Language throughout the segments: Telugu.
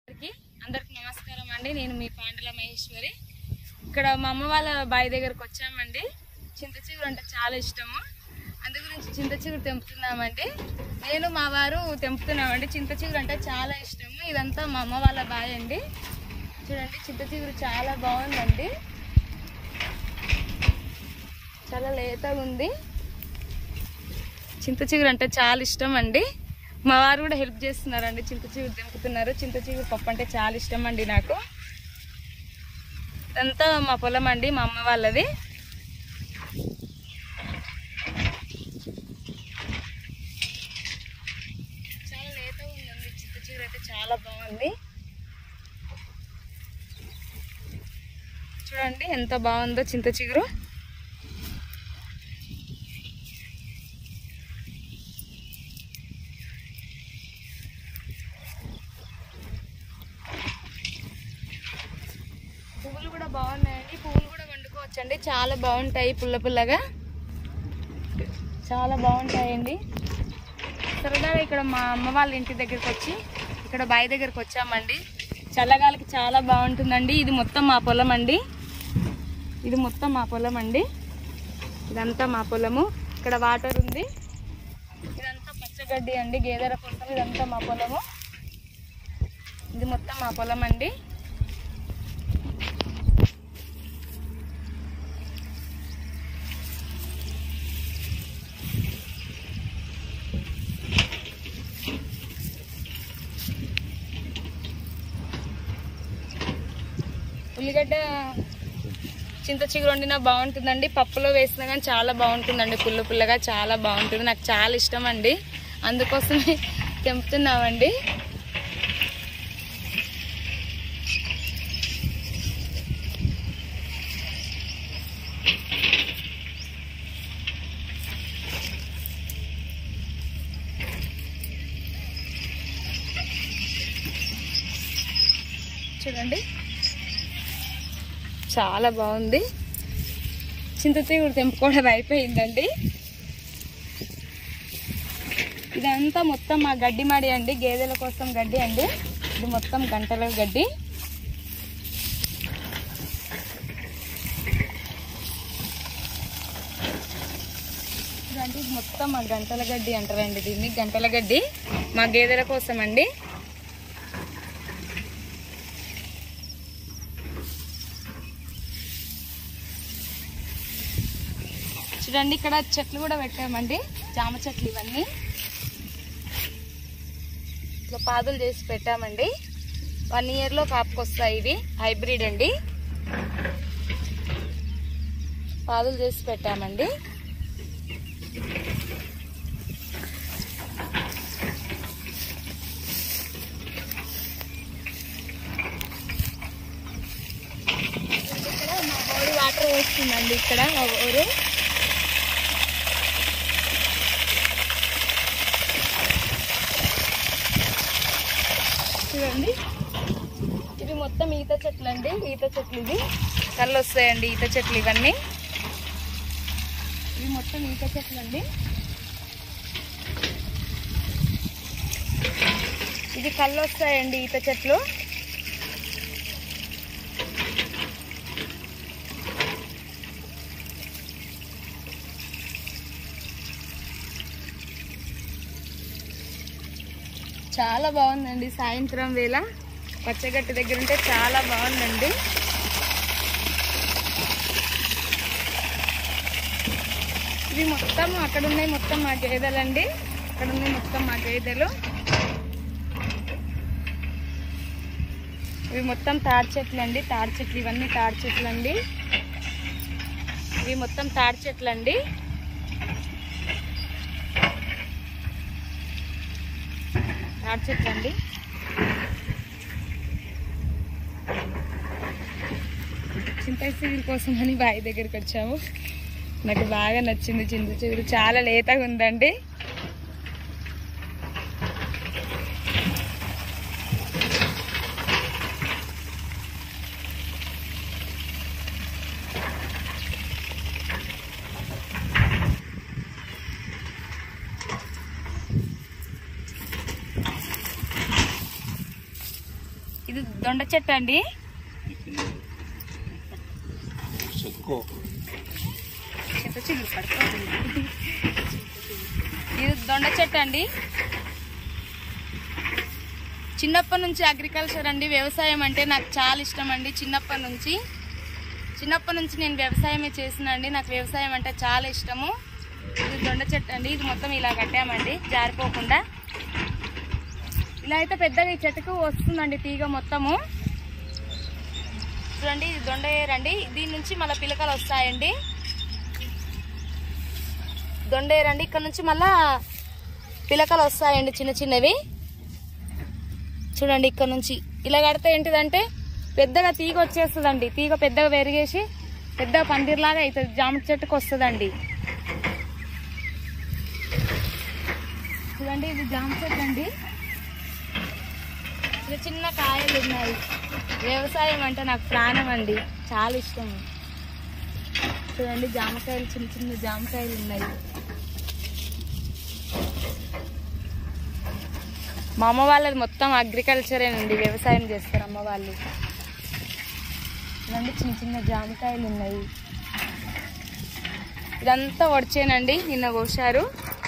అందరికీ అందరికి నమస్కారం అండి నేను మీ పాండల మహేశ్వరి ఇక్కడ మా అమ్మ వాళ్ళ బావి దగ్గరకు వచ్చామండి చింత చిగురు అంటే చాలా ఇష్టము అందు గురించి చింత చిగురు తెంపుతున్నామండి నేను మా వారు తెంపుతున్నామండి చింత చిగురు అంటే చాలా ఇష్టము ఇదంతా మా అమ్మ వాళ్ళ బావి అండి చూడండి చింత చిగురు చాలా బాగుందండి చాలా లేతగా ఉంది చింత చిగురు అంటే చాలా ఇష్టం అండి మా వారు కూడా హెల్ప్ చేస్తున్నారండి చింత చిగురు తెంపుతున్నారు చింత చిగురు పప్పు అంటే చాలా ఇష్టం అండి నాకు ఇదంతా మా పొలం అండి మా అమ్మ వాళ్ళది చాలా లేతగా ఉందండి చింత చిగురు అయితే చాలా బాగుంది చూడండి ఎంత బాగుందో చింత చిగురు పువ్వులు కూడా బాగున్నాయండి పువ్వులు కూడా వండుకోవచ్చండి చాలా బాగుంటాయి పుల్ల పుల్లగా చాలా బాగుంటాయండి సరదాగా ఇక్కడ మా అమ్మ వాళ్ళ ఇంటి దగ్గరికి వచ్చి ఇక్కడ బావి దగ్గరికి వచ్చామండి చల్లగాలికి చాలా బాగుంటుందండి ఇది మొత్తం మా పొలం అండి ఇది మొత్తం మా పొలం అండి ఇదంతా మా పొలము ఇక్కడ వాటర్ ఉంది ఇదంతా పచ్చగడ్డి అండి గేదెల కోసం ఇదంతా మా పొలము ఇది మొత్తం మా పొలం అండి ఉల్లిగడ్డ చింత చిగురు వండినా బాగుంటుందండి పప్పులో వేసినా కానీ చాలా బాగుంటుందండి పుల్ల పుల్లగా చాలా బాగుంటుంది నాకు చాలా ఇష్టం అండి అందుకోసమే తెంపుతున్నామండి చూడండి చాలా బాగుంది చింతతీగుడు తెంపుకోవడం అయిపోయిందండి ఇదంతా మొత్తం మా గడ్డి మాడి అండి గేదెల కోసం గడ్డి అండి ఇది మొత్తం గంటల గడ్డి ఇదండి ఇది మొత్తం మా గంటల గడ్డి అంటారండి దీన్ని గంటల గడ్డి మా గేదెల కోసం అండి చూడండి ఇక్కడ చెట్లు కూడా పెట్టామండి జామ చెట్లు ఇవన్నీ ఇట్లా పాదులు చేసి పెట్టామండి వన్ ఇయర్లో కాపుకొస్తాయి ఇవి హైబ్రిడ్ అండి పాదులు చేసి పెట్టామండి ఇక్కడ మా బోడి వాటర్ వేస్తుందండి ఇక్కడ మా ఊరు చూడండి ఇవి మొత్తం ఈత చెట్లు అండి ఈత చెట్లు ఇవి కళ్ళు వస్తాయండి ఈత చెట్లు ఇవన్నీ ఇవి మొత్తం ఈత చెట్లు అండి ఇది కళ్ళు వస్తాయండి ఈత చెట్లు చాలా బాగుందండి సాయంత్రం వేళ పచ్చగట్టు దగ్గర ఉంటే చాలా బాగుందండి ఇవి మొత్తం అక్కడ ఉన్నాయి మొత్తం మా గేదెలండి అక్కడ ఉన్నాయి మొత్తం మా గేదెలు ఇవి మొత్తం తాడి చెట్లు అండి తాడి చెట్లు ఇవన్నీ తాడి చెట్లు అండి ఇవి మొత్తం తాడి చెట్లు అండి తాడి చెట్లు అండి చింత చిగురు కోసం అని బావి దగ్గరికి వచ్చాము నాకు బాగా నచ్చింది చింత చిగురు చాలా లేతగా ఉందండి ఇది దొండ చెట్టు అండి చెక్కో చెత్త చిగురు పడుతుంది ఇది దొండ చెట్టు అండి చిన్నప్పటి నుంచి అగ్రికల్చర్ అండి వ్యవసాయం అంటే నాకు చాలా ఇష్టం అండి చిన్నప్పటి నుంచి చిన్నప్పటి నుంచి నేను వ్యవసాయమే చేసినండి నాకు వ్యవసాయం అంటే చాలా ఇష్టము ఇది దొండ చెట్టు అండి ఇది మొత్తం ఇలా కట్టామండి జారిపోకుండా ఇలా అయితే పెద్దగా ఈ చెట్టుకు వస్తుందండి తీగ మొత్తము చూడండి ఇది దొండ ఏరండి దీని నుంచి మళ్ళీ పిలకలు వస్తాయండి దొండ ఏరండి ఇక్కడ నుంచి మళ్ళా పిలకలు వస్తాయండి చిన్న చిన్నవి చూడండి ఇక్కడ నుంచి ఇలా కడితే ఏంటిదంటే పెద్దగా తీగ వచ్చేస్తుందండి తీగ పెద్దగా పెరిగేసి పెద్ద పందిర్లాగా అవుతుంది జామ చెట్టుకు వస్తుందండి చూడండి ఇది జామ చెట్టు అండి చిన్న చిన్న కాయలు ఉన్నాయి వ్యవసాయం అంటే నాకు ప్రాణం అండి చాలా ఇష్టం చూడండి జామకాయలు చిన్న చిన్న జామకాయలు ఉన్నాయి మా అమ్మ వాళ్ళది మొత్తం అగ్రికల్చరేనండి వ్యవసాయం చేస్తారు అమ్మ వాళ్ళు చూడండి చిన్న చిన్న జామకాయలు ఉన్నాయి ఇదంతా వడిచేనండి నిన్న కోసారు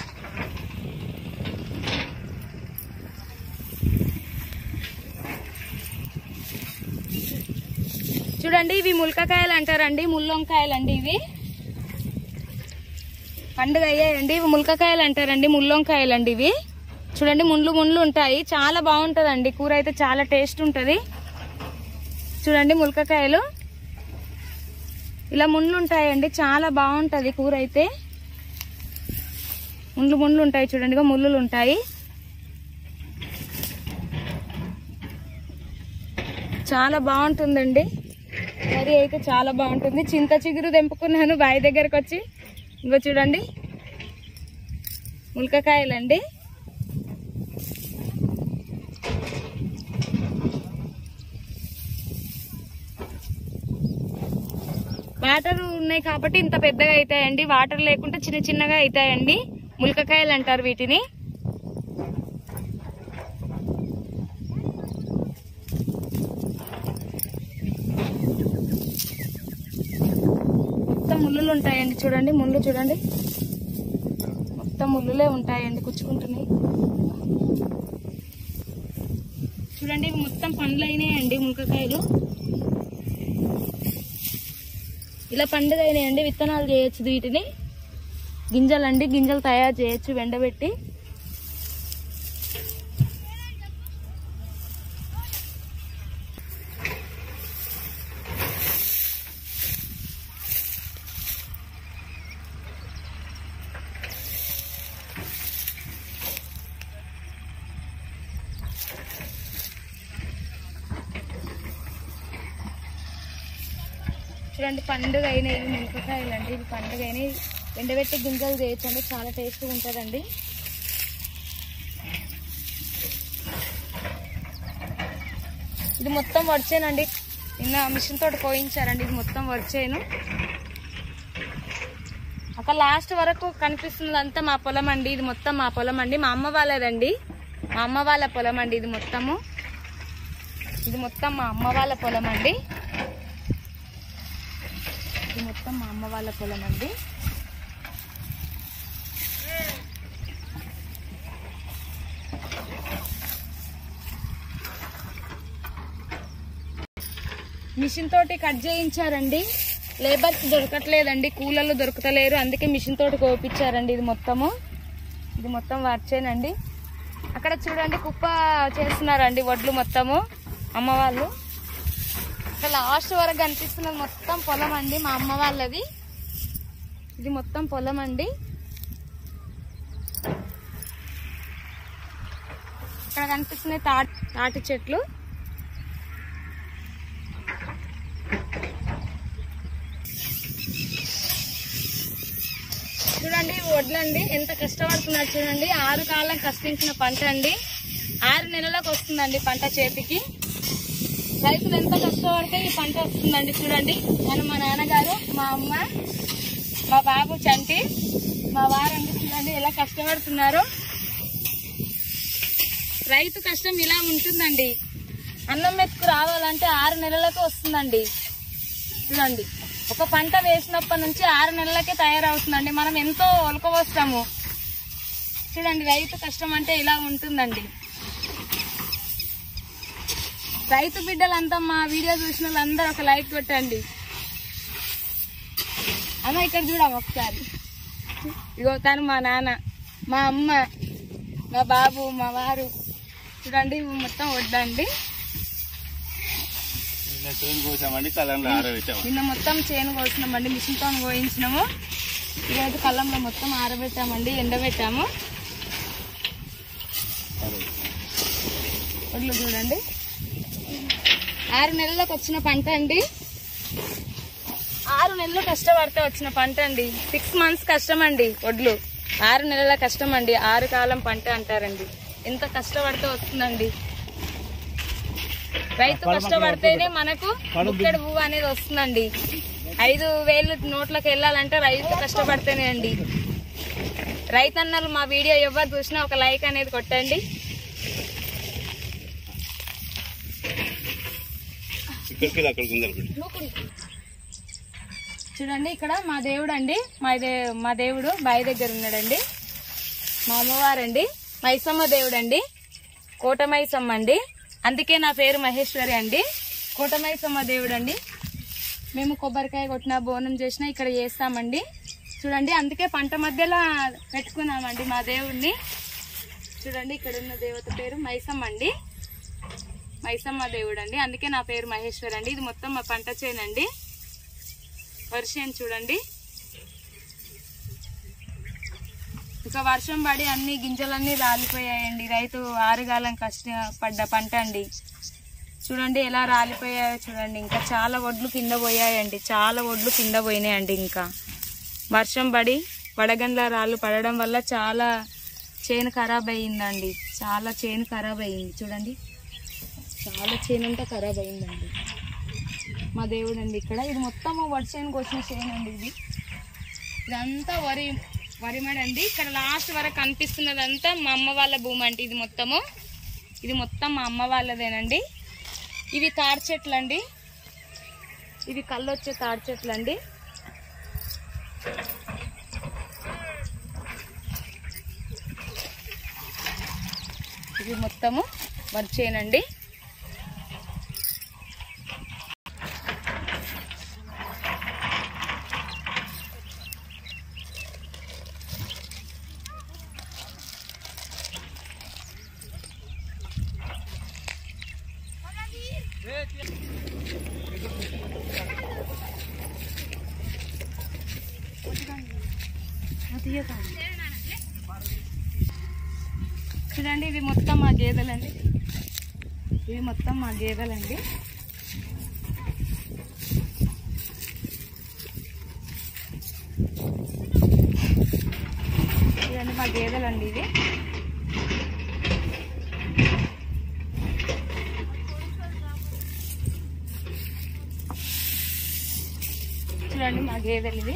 చూడండి ఇవి ములకకాయలు అంటారండి ముల్లొంకాయలు అండి ఇవి పండుగ అయ్యాయండి ఇవి ములకకాయలు అంటారండి ముల్లొంకాయలు అండి ఇవి చూడండి ముండ్లు ముండ్లు ఉంటాయి చాలా బాగుంటుందండి కూర అయితే చాలా టేస్ట్ ఉంటుంది చూడండి ములకకాయలు ఇలా ముండ్లు ఉంటాయండి చాలా బాగుంటుంది కూర అయితే ముండ్లు ముండ్లు ఉంటాయి చూడండి ఇగో ముళ్ళులు ఉంటాయి చాలా బాగుంటుందండి కర్రీ అయితే చాలా బాగుంటుంది చింత చిగురు తెంపుకున్నాను బావి దగ్గరకు వచ్చి ఇంకో చూడండి ములకకాయలండి వాటర్ ఉన్నాయి కాబట్టి ఇంత పెద్దగా అవుతాయండి వాటర్ లేకుంటే చిన్న చిన్నగా అవుతాయండి ములకకాయలు అంటారు వీటిని మొత్తం ముళ్ళులు ఉంటాయండి చూడండి ముళ్ళు చూడండి మొత్తం ముళ్ళులే ఉంటాయండి కుచ్చుకుంటున్నాయి చూడండి ఇవి మొత్తం పండ్లు అయినాయండి ములకకాయలు ఇలా పండుగ అయినాయండి విత్తనాలు చేయొచ్చు వీటిని గింజలండి గింజలు తయారు చేయొచ్చు వెండబెట్టి చూడండి పండుగ అయినాయి మిరపకాయలు అండి ఇది పండుగ అయినాయి ఎండబెట్టి గింజలు చేయొచ్చు అండి చాలా టేస్ట్గా ఉంటుందండి ఇది మొత్తం వడిచేనండి నిన్న మిషన్ తోటి కోయించారండి ఇది మొత్తం వడిచేను అక్కడ లాస్ట్ వరకు కనిపిస్తున్నదంతా మా పొలం అండి ఇది మొత్తం మా పొలం అండి మా అమ్మ వాళ్ళదండి మా అమ్మ వాళ్ళ పొలం అండి ఇది మొత్తము ఇది మొత్తం మా అమ్మ వాళ్ళ పొలం అండి ఇది మొత్తం మా అమ్మ వాళ్ళ పొలం అండి మిషన్ తోటి కట్ చేయించారండి లేబర్స్ దొరకట్లేదండి కూలర్లు దొరకతలేరు అందుకే మిషన్ తోటి కోపించారండి ఇది మొత్తము ఇది మొత్తం వర్చేనండి అక్కడ చూడండి కుప్ప చేస్తున్నారండి వడ్లు మొత్తము అమ్మ వాళ్ళు ఇక్కడ లాస్ట్ వరకు కనిపిస్తున్నది మొత్తం పొలం అండి మా అమ్మ వాళ్ళది ఇది మొత్తం పొలం అండి ఇక్కడ కనిపిస్తున్నాయి తాటి తాటి చెట్లు చూడండి ఇవి వడ్లండి ఎంత కష్టపడుతున్నారు చూడండి ఆరు కాలం కష్టించిన పంట అండి ఆరు నెలలకు వస్తుందండి పంట చేతికి రైతులు ఎంత కష్టపడితే ఈ పంట వస్తుందండి చూడండి నేను మా నాన్నగారు మా అమ్మ మా బాబు చంటి మా వారండి చూడండి ఎలా కష్టపడుతున్నారు రైతు కష్టం ఇలా ఉంటుందండి అన్నం మెతుకు రావాలంటే ఆరు నెలలకు వస్తుందండి చూడండి ఒక పంట వేసినప్పటి నుంచి ఆరు నెలలకే తయారవుతుందండి మనం ఎంతో ఒలకవస్తాము చూడండి రైతు కష్టం అంటే ఇలా ఉంటుందండి రైతు బిడ్డలంతా మా వీడియో చూసిన వాళ్ళందరూ ఒక లైక్ కొట్టండి అమ్మ ఇక్కడ చూడమ్మ ఒకసారి ఇగో తను మా నాన్న మా అమ్మ మా బాబు మా వారు చూడండి ఇవి మొత్తం వడ్డండి నిన్న చేను కోసామండి కలంలో ఆరబెట్టాము నిన్న మొత్తం చేను కోసినామండి మిషన్తో కోయించినాము ఈరోజు కళ్ళంలో మొత్తం ఆరబెట్టామండి ఎండబెట్టాము ఒడ్లు చూడండి ఆరు నెలలకు వచ్చిన పంట అండి ఆరు నెలలు కష్టపడితే వచ్చిన పంట అండి సిక్స్ మంత్స్ కష్టం అండి ఒడ్లు ఆరు నెలల కష్టం అండి ఆరు కాలం పంట అంటారండి ఎంత కష్టపడితే వస్తుందండి రైతు కష్టపడితేనే మనకు బుక్కెడు పువ్వు అనేది వస్తుందండి ఐదు వేలు నోట్లకు వెళ్ళాలంటే రైతు కష్టపడితేనే అండి రైతన్నలు మా వీడియో ఎవరు చూసినా ఒక లైక్ అనేది కొట్టండి ఇక్కడికి వెళ్ళి అక్కడికి ఉంది అనుకోండి చూడండి ఇక్కడ మా దేవుడు అండి మా దే మా దేవుడు బావి దగ్గర ఉన్నాడండి మా అమ్మవారండి మైసమ్మ దేవుడు అండి కోటమైసమ్మ అండి అందుకే నా పేరు మహేశ్వరి అండి కోటమైసమ్మ దేవుడు అండి మేము కొబ్బరికాయ కొట్టిన బోనం చేసినా ఇక్కడ చేస్తామండి చూడండి అందుకే పంట మధ్యలో పెట్టుకున్నామండి మా దేవుడిని చూడండి ఇక్కడ ఉన్న దేవత పేరు మైసమ్మ అండి మైసమ్మ దేవుడు అండి అందుకే నా పేరు మహేశ్వరి అండి ఇది మొత్తం మా పంట చేనండి వర్షం చూడండి ఇక వర్షం పడి అన్ని గింజలన్నీ రాలిపోయాయండి రైతు ఆరుగాలం కష్టపడ్డ పంట అండి చూడండి ఎలా రాలిపోయాయో చూడండి ఇంకా చాలా ఒడ్లు కింద పోయాయండి చాలా ఒడ్లు కింద పోయినాయండి ఇంకా వర్షం పడి వడగండ్ల రాళ్ళు పడడం వల్ల చాలా చేను ఖరాబ్ అయ్యిందండి చాలా చేను ఖరాబ్ అయ్యింది చూడండి చాలా చేను అంతా ఖరాబ్ అయ్యిందండి మా దేవుడు అండి ఇక్కడ ఇది మొత్తం వర్షానికి వచ్చిన చేను అండి ఇది ఇదంతా వరి వరి మడి అండి ఇక్కడ లాస్ట్ వరకు కనిపిస్తున్నదంతా మా అమ్మ వాళ్ళ భూమి అండి ఇది మొత్తము ఇది మొత్తం మా అమ్మ వాళ్ళదేనండి ఇవి తాడి చెట్లు అండి ఇవి కళ్ళు వచ్చే తాడి చెట్లు అండి ఇవి మొత్తము వరి చేనండి చూడండి ఇది మొత్తం మా గేదెలండి ఇవి మొత్తం మా గేదెలండి చూడండి మా గేదెలండి ఇవి చూడండి మా గేదెలు ఇవి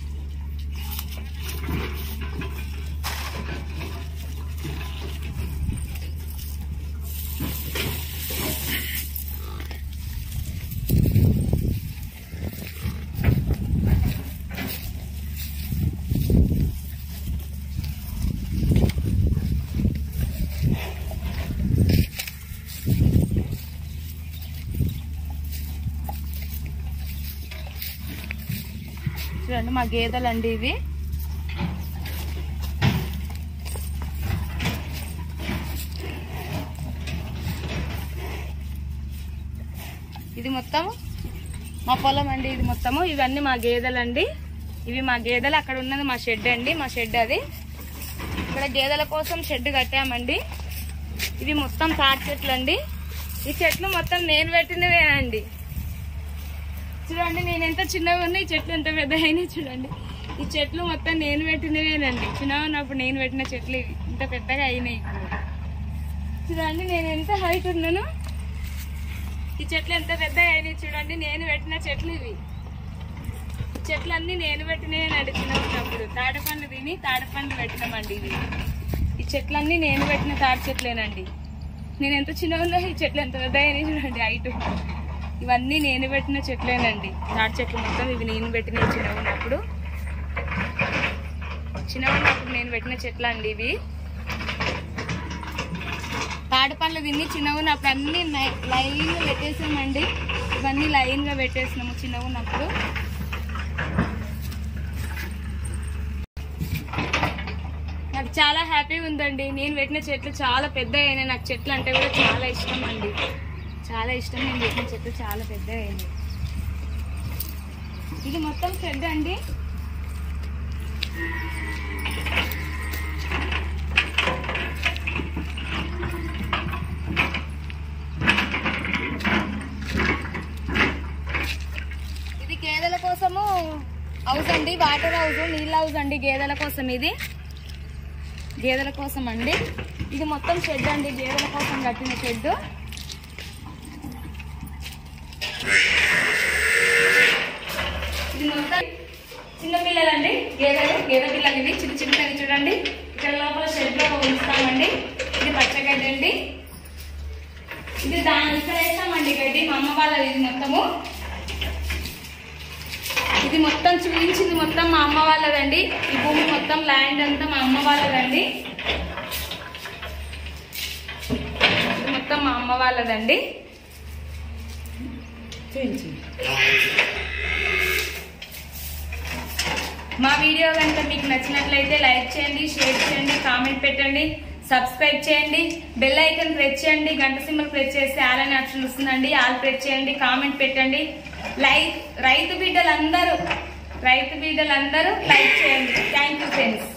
చూడండి మా గేదెలండి ఇవి ఇది మొత్తం మా పొలం అండి ఇది మొత్తము ఇవన్నీ మా గేదెలండి ఇవి మా గేదెలు అక్కడ ఉన్నది మా షెడ్ అండి మా షెడ్ అది ఇక్కడ గేదెల కోసం షెడ్ కట్టామండి ఇవి మొత్తం తాటి చెట్లు అండి ఈ చెట్లు మొత్తం నేను పెట్టినవే అండి చూడండి నేను ఎంత చిన్నగా ఉన్నా ఈ చెట్లు ఎంత పెద్ద అయినాయి చూడండి ఈ చెట్లు మొత్తం నేను పెట్టినవేనండి చిన్నగా ఉన్నప్పుడు నేను పెట్టిన చెట్లు ఇవి ఇంత పెద్దగా అయినాయి ఇప్పుడు చూడండి నేను ఎంత హైట్ ఉన్నాను ఈ చెట్లు ఎంత పెద్దగా అయినాయి చూడండి నేను పెట్టిన చెట్లు ఇవి ఈ చెట్లన్నీ నేను పెట్టినవేనండి చిన్నగా ఉన్నప్పుడు తాడపండ్లు తిని తాడపండ్లు పెట్టినామండి ఇవి ఈ చెట్లన్నీ నేను పెట్టిన తాడి చెట్లేనండి నేను ఎంత చిన్నగా ఉన్నా ఈ చెట్లు ఎంత పెద్ద అయినాయి చూడండి హైట్ ఇవన్నీ నేను పెట్టిన చెట్లేనండి తాటి చెట్లు మొత్తం ఇవి నేను పెట్టిన చిన్నగా ఉన్నప్పుడు చిన్నగా ఉన్నప్పుడు నేను పెట్టిన చెట్లు అండి ఇవి తాటి పండ్లు తిని చిన్నగా ఉన్నప్పుడు అన్ని లైన్ గా పెట్టేసామండి ఇవన్నీ లైన్ గా పెట్టేసినాము చిన్నగా ఉన్నప్పుడు నాకు చాలా హ్యాపీగా ఉందండి నేను పెట్టిన చెట్లు చాలా పెద్ద అయినాయి నాకు చెట్లు అంటే కూడా చాలా ఇష్టం అండి చాలా ఇష్టం నేను పెట్టిన చెట్లు చాలా పెద్ద అయినాయి ఇది మొత్తం చెడ్డ అండి ఇది గేదెల కోసము హౌస్ అండి వాటర్ హౌస్ నీళ్ళ హౌస్ అండి గేదెల కోసం ఇది గేదెల కోసం అండి ఇది మొత్తం షెడ్ అండి గేదెల కోసం కట్టిన షెడ్ ఇది మొత్తం చిన్న పిల్లలండి గేదెలు గేదె పిల్లలు ఇవి చిన్న చిన్నవి చూడండి ఇక్కడ లోపల షెడ్ లో ఉంచుతామండి ఇది పచ్చగడ్డి అండి ఇది దాని ఇక్కడ వేస్తామండి గడ్డి మా అమ్మ వాళ్ళది ఇది మొత్తము ఇది మొత్తం చూపించింది మొత్తం మా అమ్మ వాళ్ళదండి ఈ భూమి మొత్తం ల్యాండ్ అంతా మా అమ్మ వాళ్ళదండి ఇది మొత్తం మా అమ్మ వాళ్ళదండి మా వీడియో కనుక మీకు నచ్చినట్లయితే లైక్ చేయండి షేర్ చేయండి కామెంట్ పెట్టండి సబ్స్క్రైబ్ చేయండి బెల్ ఐకన్ ప్రెస్ చేయండి గంట సింబల్ ప్రెస్ చేస్తే ఆల్ అనే ఆప్షన్ వస్తుందండి ఆల్ ప్రెస్ చేయండి కామెంట్ పెట్టండి లైక్ రైతు బిడ్డలందరూ రైతు బిడ్డలందరూ లైక్ చేయండి థ్యాంక్ యూ ఫ్రెండ్స్